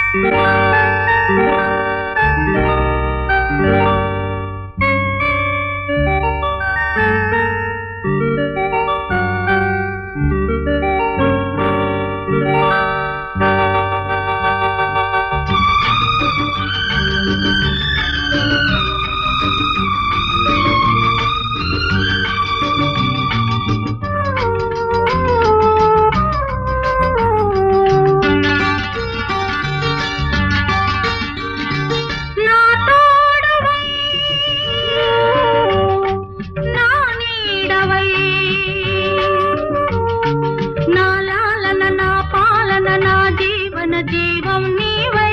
నా తోడవై నా నీడవై నా లాలన నా పాలన నా జీవన జీవం నీవై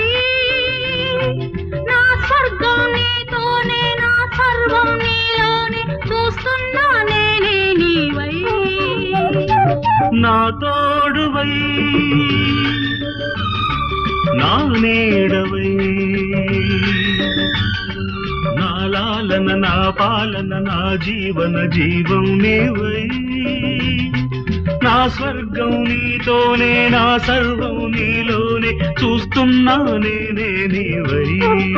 నా స్వర్గం నీతోనే నా సర్వం నీలోనే చూస్తున్నా నేనే నీవై నా తోడువై నా నీడవై నా లాలన నా పాలన నా జీవన జీవం నీవై నా స్వర్గం నీతోనే నా సర్వం నీలోనే చూస్తున్నా నేనే నీవై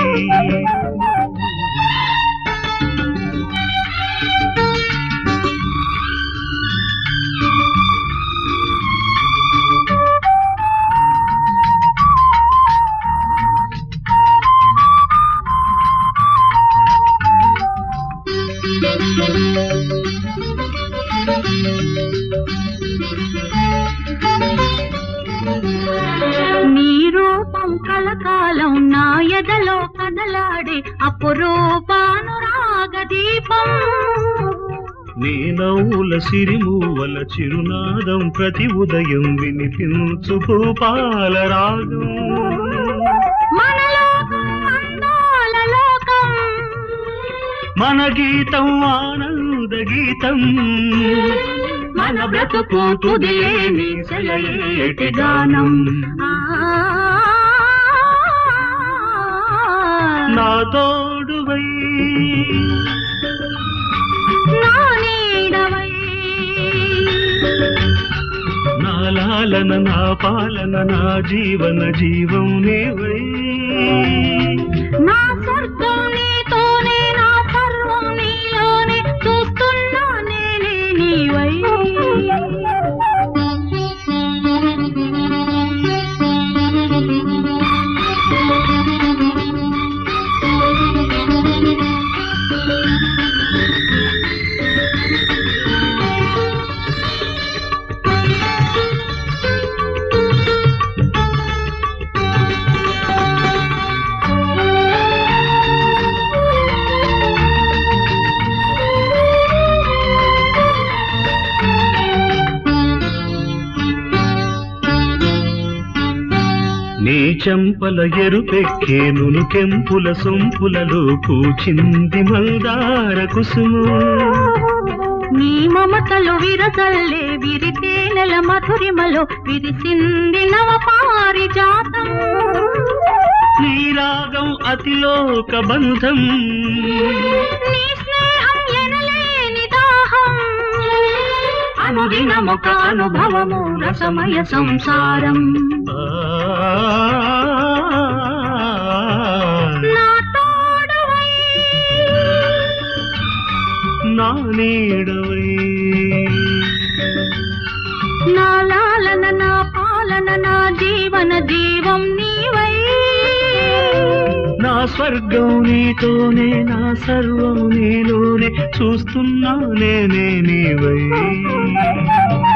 నీ రూపం కలకాలం నా ఎదలో కదలాడే అపురూపానురాగ దీపం నీ నవ్వుల సిరిమూవల చిరునాదం ప్రతి ఉదయం వినిపించు భూపాల రాగం మన లోకం అందాల లోకం మన గీతం ఆనంద గీతం మన బ్రతుకు తుదేని సెలయేటి గానం ఆ, నా తోడువై నా నీడవై నా లాలన నా పాలన నా జీవన జీవం నీవై నా స్వర్గం నీతోనే నా సర్వం నీలోనే చూస్తున్నా నేనే నీవై నీ చెంపల ఎరుపెక్కేను కెంపుల సొంపులలో పూచింది మందార కుసుము నీ మమతలు విరసల్లే విరితే నెల మధురిమలో విరిసింది నవ పారిజాతం నీ రాగం అతిలోక బంధం నీ స్నేహం ఎనలేని దాహం అనుదినమొక అనుభవము రసమయ సంసారం ఆ, నా తోడవై నా నీడవై నా లాలన నా పాలన నా జీవన జీవం నీవై నా స్వర్గం నీతోనే నా సర్వం నీలోనే చూస్తున్నా నేనే నీవై